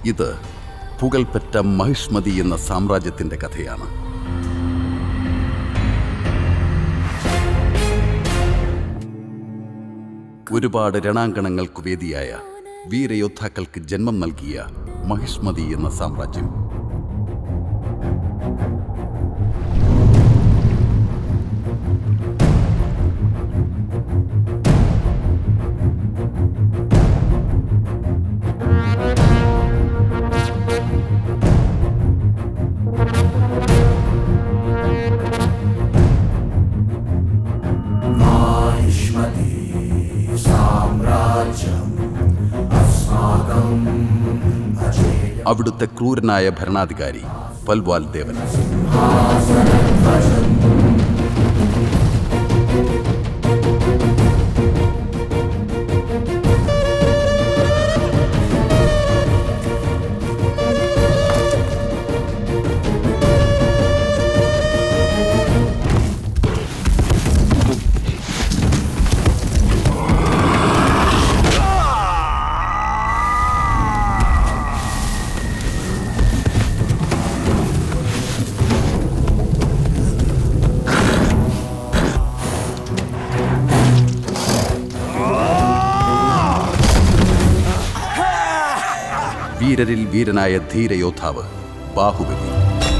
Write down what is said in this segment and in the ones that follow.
ഇത് പുകൾപ്പെട്ട മഹിഷ്മതി എന്ന സാമ്രാജ്യത്തിന്റെ കഥയാണ് ഒരുപാട് രണാങ്കണങ്ങൾക്ക് വേദിയായ വീരയോദ്ധാക്കൾക്ക് ജന്മം നൽകിയ മഹിഷ്മതി എന്ന സാമ്രാജ്യം അവിടുത്തെ ക്രൂരനായ ഭരണാധികാരി പൽവാൽ ദേവൻ വീരരിൽ വീരനായ ധീരയോദ്ധാവ് ബാഹുബലി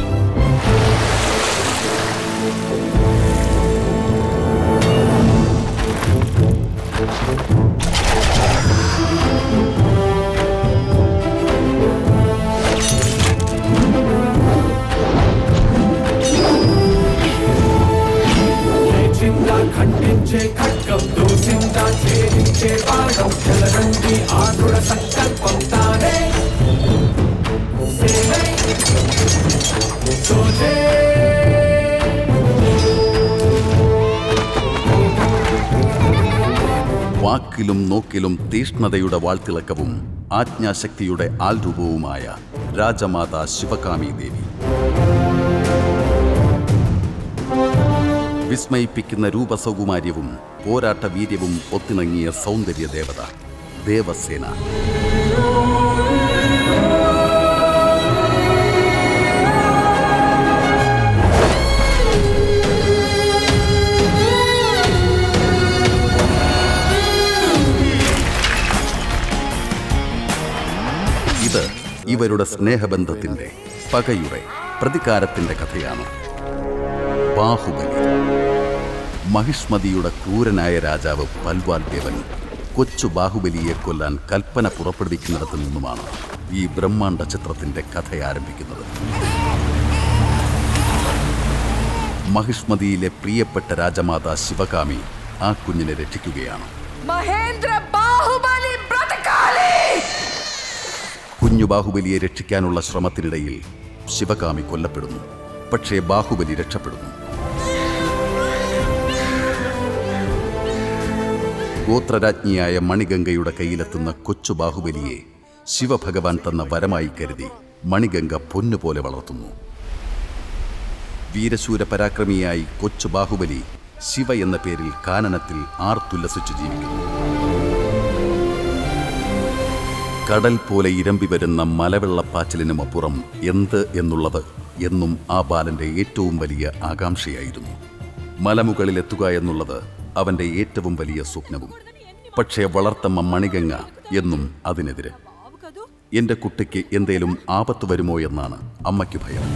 లేచిందా ఖండించే ఖడ్గం దూసిందా ఛేదించే బాణం జలరండి ఆంధ్రుడ సంకల్పం తానే సేనై సోజే വാക്കിലും നോക്കിലും തീഷ്ണതയുടെ വാൾത്തിളക്കവും ആജ്ഞാശക്തിയുടെ ആൽരൂപവുമായ രാജമാത ശിവകാമി ദേവി വിസ്മയിപ്പിക്കുന്ന രൂപസൗകുമാര്യവും പോരാട്ട വീര്യവും ഒത്തിണങ്ങിയ സൗന്ദര്യ ദേവത ദേവസേന ഇത് ഇവരുടെ സ്നേഹബന്ധത്തിന്റെ പകയുടെ പ്രതികാരത്തിന്റെ കഥയാണ് ബാഹുബലി മഹിഷ്മതിയുടെ ക്രൂരനായ രാജാവ് പൽവാൽ ദേവൻ കൊച്ചു ബാഹുബലിയെ കൊല്ലാൻ കൽപ്പന പുറപ്പെടുവിക്കുന്നിടത്തു നിന്നുമാണ് ഈ ബ്രഹ്മാണ്ഡ ചിത്രത്തിന്റെ കഥ ആരംഭിക്കുന്നത് മഹിഷ്മതിയിലെ പ്രിയപ്പെട്ട രാജമാത ശിവകാമി ആ കുഞ്ഞിനെ രക്ഷിക്കുകയാണ് മഹേന്ദ്ര ബാഹുബലി ബ്രതകാലി കുഞ്ഞു ബാഹുബലിയെ രക്ഷിക്കാനുള്ള ശ്രമത്തിനിടയിൽ ശിവകാമി കൊല്ലപ്പെടുന്നു പക്ഷേ ബാഹുബലി രക്ഷപ്പെടുന്നു ഗോത്രരാജ്ഞിയായ മണിഗംഗയുടെ കയ്യിലെത്തുന്ന കൊച്ചു ബാഹുബലിയെ ശിവഭഗവാൻ തന്ന വരമായി കരുതി മണിഗംഗ പൊന്നുപോലെ വളർത്തുന്നു വീരശൂര പരാക്രമിയായി കൊച്ചു ബാഹുബലി ശിവ എന്ന പേരിൽ കാനനത്തിൽ ആർത്തുല്ലസിച്ചു ജീവിക്കുന്നു കടൽ പോലെ ഇരമ്പി വരുന്ന മലവെള്ളപ്പാച്ചിലിനുമപ്പുറം എന്ത് എന്നുള്ളത് എന്നും ആ ബാലന്റെ ഏറ്റവും വലിയ ആകാംക്ഷയായിരുന്നു മലമുകളിലെത്തുക എന്നുള്ളത് അവന്റെ ഏറ്റവും വലിയ സ്വപ്നവും പക്ഷേ വളർത്തമ്മ മണിഗംഗ എന്നും അതിനെതിരെ എന്റെ കുട്ടിക്ക് എന്തേലും ആപത്ത് വരുമോ എന്നാണ് അമ്മയ്ക്ക് ഭയം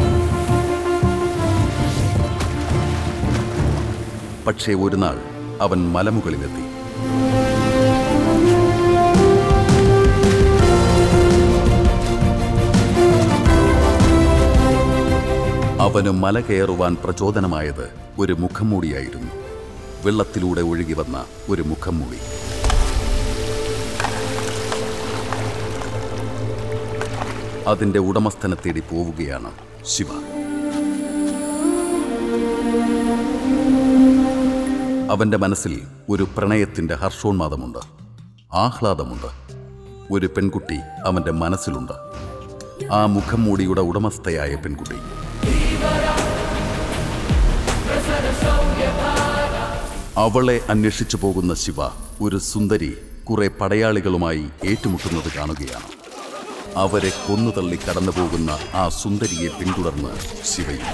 പക്ഷേ ഒരു നാൾ അവൻ മലമുകളിലെത്തി അവന് മല കയറുവാൻ പ്രചോദനമായത് ഒരു മുഖംമൂടിയായിരുന്നു വെള്ളത്തിലൂടെ ഒഴുകി വന്ന ഒരു മുഖംമൂടി അതിന്റെ ഉടമസ്ഥനെ തേടി പോവുകയാണ് ശിവ അവന്റെ മനസ്സിൽ ഒരു പ്രണയത്തിന്റെ ഹർഷോന്മാദമുണ്ട് ആഹ്ലാദമുണ്ട് ഒരു പെൺകുട്ടി അവന്റെ മനസ്സിലുണ്ട് ആ മുഖംമൂടിയുടെ ഉടമസ്ഥയായ പെൺകുട്ടി അവളെ അന്വേഷിച്ചു പോകുന്ന ശിവ ഒരു സുന്ദരി കുറെ പടയാളികളുമായി ഏറ്റുമുട്ടുന്നത് കാണുകയാണ് അവരെ കൊന്നുതള്ളി കടന്നുപോകുന്ന ആ സുന്ദരിയെ പിന്തുടർന്ന് ശിവയും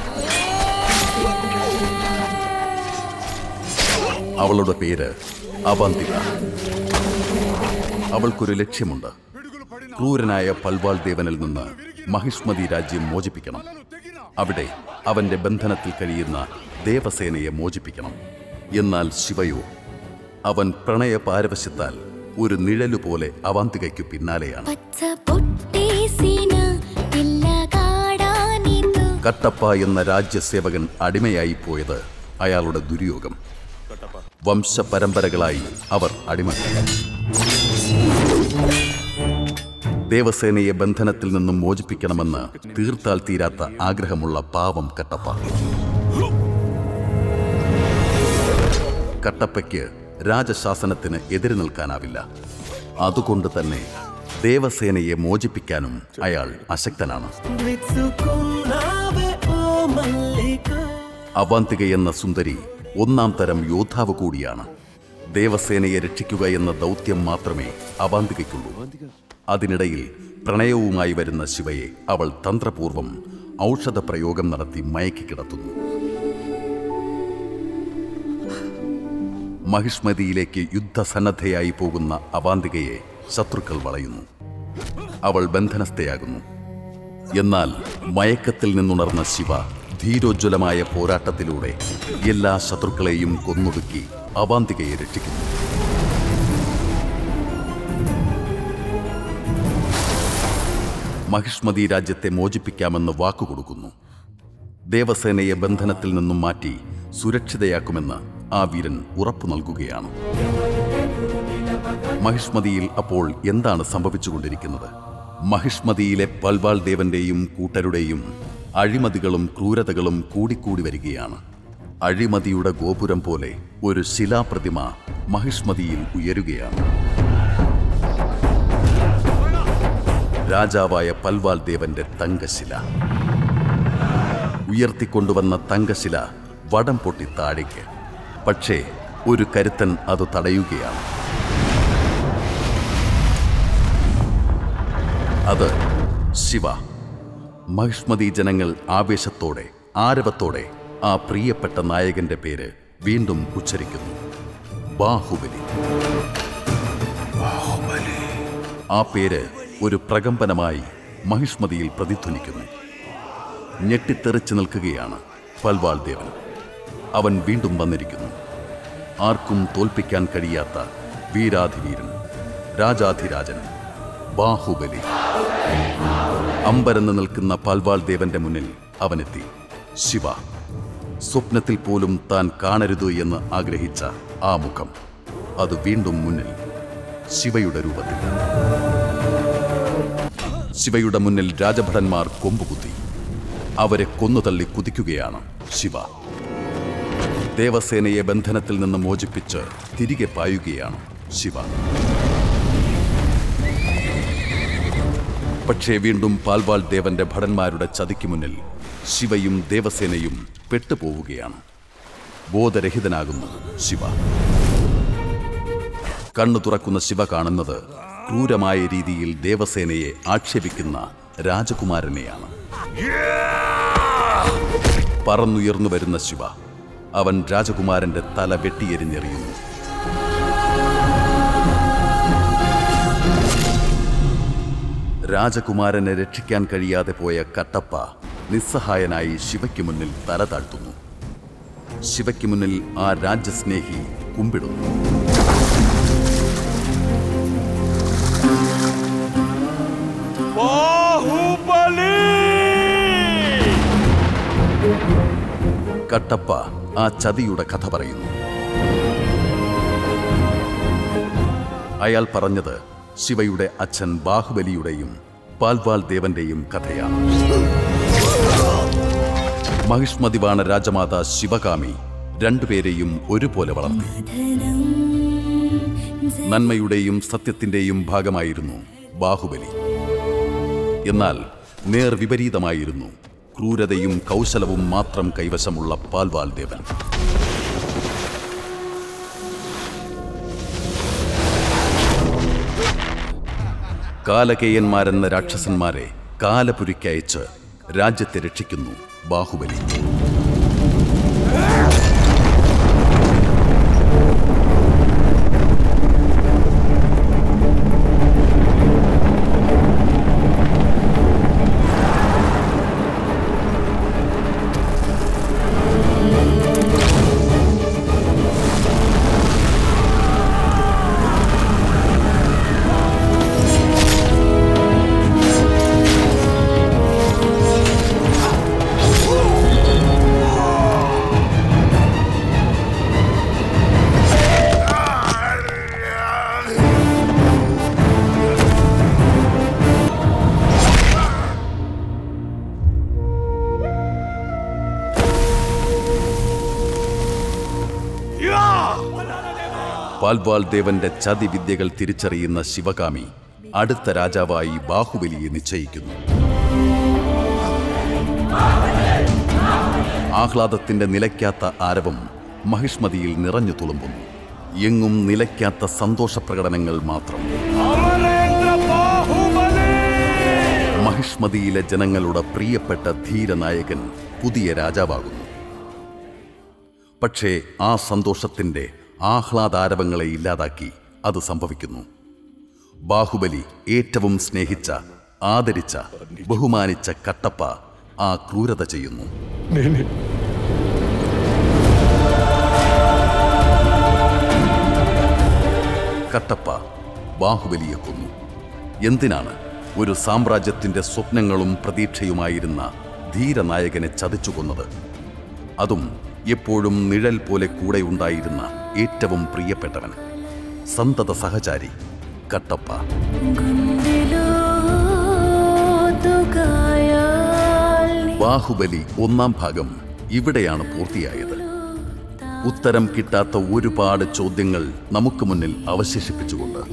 അവളുടെ പേര് അവാന്തിക അവൾക്കൊരു ലക്ഷ്യമുണ്ട് ക്രൂരനായ പൽവാൾ ദേവനിൽ നിന്ന് മഹിഷ്മതി രാജ്യം മോചിപ്പിക്കണം അവിടെ അവന്റെ ബന്ധനത്തിൽ കഴിയുന്ന ദേവസേനയെ മോചിപ്പിക്കണം എന്നാൽ ശിവയോ അവൻ പ്രണയ പാരവശ്യത്താൽ ഒരു നിഴലുപോലെ അവാന്തികയ്ക്കു പിന്നാലെയാണ് പച്ച പൊട്ടേസിന ഇല്ല കാടാനിന്നു കട്ടപ്പ എന്ന രാജ്യസേവകൻ അടിമയായി പോയത് അയാളുടെ ദുര്യോഗം വംശപരമ്പരകളായി അവർ അടിമകൾ ദേവസേനയെ ബന്ധനത്തിൽ നിന്നും മോചിപ്പിക്കണമെന്ന് തീർത്താൽ തീരാത്ത ആഗ്രഹമുള്ള പാവം കട്ടപ്പ കട്ടപ്പയ്ക്ക് രാജശാസനത്തിന് എതിര് നിൽക്കാനാവില്ല അതുകൊണ്ട് തന്നെ ദേവസേനയെ മോചിപ്പിക്കാനും അയാൾ അശക്തനാണ് విచ్చుకున్నావే ఓ మల్లిక അവാന്തിക എന്ന സുന്ദരി ഒന്നാം തരം യോദ്ധാവ് കൂടിയാണ് ദേവസേനയെ രക്ഷിക്കുക എന്ന ദൗത്യം മാത്രമേ അവാന്തികയ്ക്കുള്ളൂ അതിനിടയിൽ പ്രണയവുമായി വരുന്ന ശിവയെ അവൾ തന്ത്രപൂർവം ഔഷധ പ്രയോഗം നടത്തി മയക്കി കിടത്തുന്നു മഹിഷ്മതിയിലേക്ക് യുദ്ധസന്നദ്ധയായി പോകുന്ന അവാന്തികയെ ശത്രുക്കൾ വളയുന്നു അവൾ ബന്ധനസ്ഥയാകുന്നു എന്നാൽ മയക്കത്തിൽ നിന്നുണർന്ന ശിവ ധീരോജ്വലമായ പോരാട്ടത്തിലൂടെ എല്ലാ ശത്രുക്കളെയും കൊന്നൊടുക്കി അവാന്തികയെ രക്ഷിക്കുന്നു മഹിഷ്മതി രാജ്യത്തെ മോചിപ്പിക്കാമെന്ന് വാക്കുകൊടുക്കുന്നു ദേവസേനയെ ബന്ധനത്തിൽ നിന്നും മാറ്റി സുരക്ഷിതയാക്കുമെന്ന് ആ വീരൻ ഉറപ്പു നൽകുകയാണ് മഹിഷ്മതിയിൽ അപ്പോൾ എന്താണ് സംഭവിച്ചുകൊണ്ടിരിക്കുന്നത് മഹിഷ്മതിയിലെ പൽവാൾ ദേവന്റെയും കൂട്ടരുടെയും അഴിമതികളും ക്രൂരതകളും കൂടിക്കൂടി വരികയാണ് അഴിമതിയുടെ ഗോപുരം പോലെ ഒരു ശിലാപ്രതിമ മഹിഷ്മതിയിൽ ഉയരുകയാണ് രാജാവായ പൽവാൾ ദേവന്റെ തങ്കശില ഉയർത്തിക്കൊണ്ടുവന്ന തങ്കശില വടം പൊട്ടി താഴേക്ക് പക്ഷേ ഒരു കരുത്തൻ അത് തടയുകയാണ് അത് ശിവ മഹിഷ്മതി ജനങ്ങൾ ആവേശത്തോടെ ആരവത്തോടെ ആ പ്രിയപ്പെട്ട നായകന്റെ പേര് വീണ്ടും ഉച്ചരിക്കുന്നു ബാഹുബലി ആ പേര് ഒരു പ്രകമ്പനമായി മഹിഷ്മതിയിൽ പ്രതിധ്വനിക്കുന്നു ഞെട്ടിത്തെറിച്ചു നിൽക്കുകയാണ് പൽവാൾ ദേവൻ അവൻ വീണ്ടും വന്നിരിക്കുന്നു ആർക്കും തോൽപ്പിക്കാൻ കഴിയാത്ത വീരാധിവീരൻ രാജാധിരാജൻ ബാഹുബലി അമ്പരന്ന് നിൽക്കുന്ന പാൽവാൾ ദേവന്റെ മുന്നിൽ അവനെത്തി ശിവ സ്വപ്നത്തിൽ പോലും താൻ കാണരുത് എന്ന് ആഗ്രഹിച്ച ആ മുഖം അത് വീണ്ടും മുന്നിൽ ശിവയുടെ രൂപത്തിൽ ശിവയുടെ മുന്നിൽ രാജഭടന്മാർ കൊമ്പുകുത്തി അവരെ കൊന്നുതള്ളി കുതിക്കുകയാണ് ശിവ ദേവസേനയെ ബന്ധനത്തിൽ നിന്ന് മോചിപ്പിച്ച് തിരികെ പായുകയാണ് ശിവ പക്ഷേ വീണ്ടും പാൽവാൾ ദേവന്റെ ഭടന്മാരുടെ ചതിക്ക് മുന്നിൽ ശിവയും ദേവസേനയും പെട്ടുപോവുകയാണ് ബോധരഹിതനാകുന്നു ശിവ കണ്ണു തുറക്കുന്ന ശിവ കാണുന്നത് ക്രൂരമായ രീതിയിൽ ദേവസേനയെ ആക്ഷേപിക്കുന്ന രാജകുമാരനെയാണ് പറന്നുയർന്നു വരുന്ന ശിവ അവൻ രാജകുമാരന്റെ തല വെട്ടിയെരിഞ്ഞെറിയുന്നു രാജകുമാരനെ രക്ഷിക്കാൻ കഴിയാതെ പോയ കട്ടപ്പ നിസ്സഹായനായി ശിവയ്ക്ക് മുന്നിൽ തല താഴ്ത്തുന്നു ശിവയ്ക്ക് മുന്നിൽ ആ രാജ്യസ്നേഹി കുമ്പിടുന്നു കട്ടപ്പ ആ ചതിയുടെ കഥ പറയുന്നു അയാൾ പറഞ്ഞത് ശിവയുടെ അച്ഛൻ ബാഹുബലിയുടെയും പാൽവാൾ ദേവന്റെയും കഥയാണ് മഹിഷ്മതിവാണ രാജമാത ശിവകാമി രണ്ടുപേരെയും ഒരുപോലെ വളർത്തി നന്മയുടെയും സത്യത്തിന്റെയും ഭാഗമായിരുന്നു ബാഹുബലി എന്നാൽ നേർ വിപരീതമായിരുന്നു ക്രൂരതയും കൗശലവും മാത്രം കൈവശമുള്ള പാൽവാൽ ദേവൻ കാലകേയന്മാരെന്ന രാക്ഷസന്മാരെ കാലപുരിക്കയച്ച് രാജ്യത്തെ രക്ഷിക്കുന്നു ബാഹുബലി പാൽവാൾ ദേവന്റെ ചതിവിദ്യകൾ തിരിച്ചറിയുന്ന ശിവകാമി അടുത്ത രാജാവായി ബാഹുബലിയെ നിശ്ചയിക്കുന്നു ആഹ്ലാദത്തിന്റെ നിലയ്ക്കാത്ത ആരവം മഹിഷ്മതിയിൽ നിറഞ്ഞു തുളുമ്പുന്നു എങ്ങും നിലയ്ക്കാത്ത സന്തോഷ പ്രകടനങ്ങൾ മാത്രം മഹിഷ്മതിയിലെ ജനങ്ങളുടെ പ്രിയപ്പെട്ട ധീരനായകൻ പുതിയ രാജാവാകുന്നു പക്ഷേ ആ സന്തോഷത്തിന്റെ ആഹ്ലാദാരവങ്ങളെ ഇല്ലാതാക്കി അത് സംഭവിക്കുന്നു ബാഹുബലി ഏറ്റവും സ്നേഹിച്ച ആദരിച്ച ബഹുമാനിച്ച കട്ടപ്പ ആ ക്രൂരത ചെയ്യുന്നു കട്ടപ്പ ബാഹുബലിയെ കൊന്നു എന്തിനാണ് ഒരു സാമ്രാജ്യത്തിന്റെ സ്വപ്നങ്ങളും പ്രതീക്ഷയുമായിരുന്ന ധീരനായകനെ ചതിച്ചു കൊന്നത് അതും എപ്പോഴും നിഴൽ പോലെ കൂടെയുണ്ടായിരുന്ന ഏറ്റവും പ്രിയപ്പെട്ടവൻ സന്തത സഹചാരി കട്ടപ്പ ബാഹുബലി ഒന്നാം ഭാഗം ഇവിടെയാണ് പൂർത്തിയായത് ഉത്തരം കിട്ടാത്ത ഒരുപാട് ചോദ്യങ്ങൾ നമുക്ക് മുന്നിൽ അവശേഷിപ്പിച്ചുകൊണ്ട്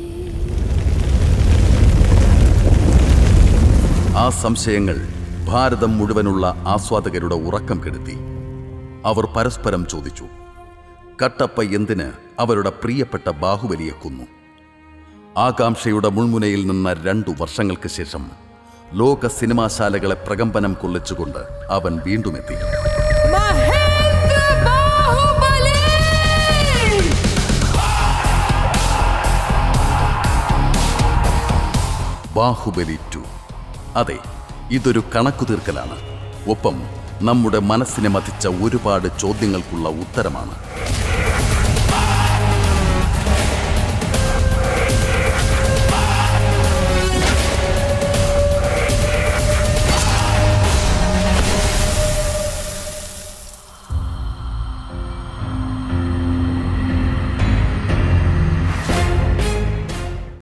ആ സംശയങ്ങൾ ഭാരതം മുഴുവനുള്ള ആസ്വാദകരുടെ ഉറക്കം കെടുത്തി അവർ പരസ്പരം ചോദിച്ചു കട്ടപ്പ എന്തിന് അവരുടെ പ്രിയപ്പെട്ട ബാഹുബലിയെ കൊന്നു ആകാംക്ഷയുടെ മുൾമുനയിൽ നിന്ന രണ്ടു വർഷങ്ങൾക്ക് ശേഷം ലോക സിനിമാശാലകളെ പ്രകമ്പനം കൊള്ളിച്ചുകൊണ്ട് അവൻ വീണ്ടുമെത്തി മഹേന്ദ്ര ബാഹുബലി ബാഹുബലി ടു അതെ ഇതൊരു കണക്കു തീർക്കലാണ് ഒപ്പം നമ്മുടെ മനസ്സിനെ മതിച്ച ഒരുപാട് ചോദ്യങ്ങൾക്കുള്ള ഉത്തരമാണ്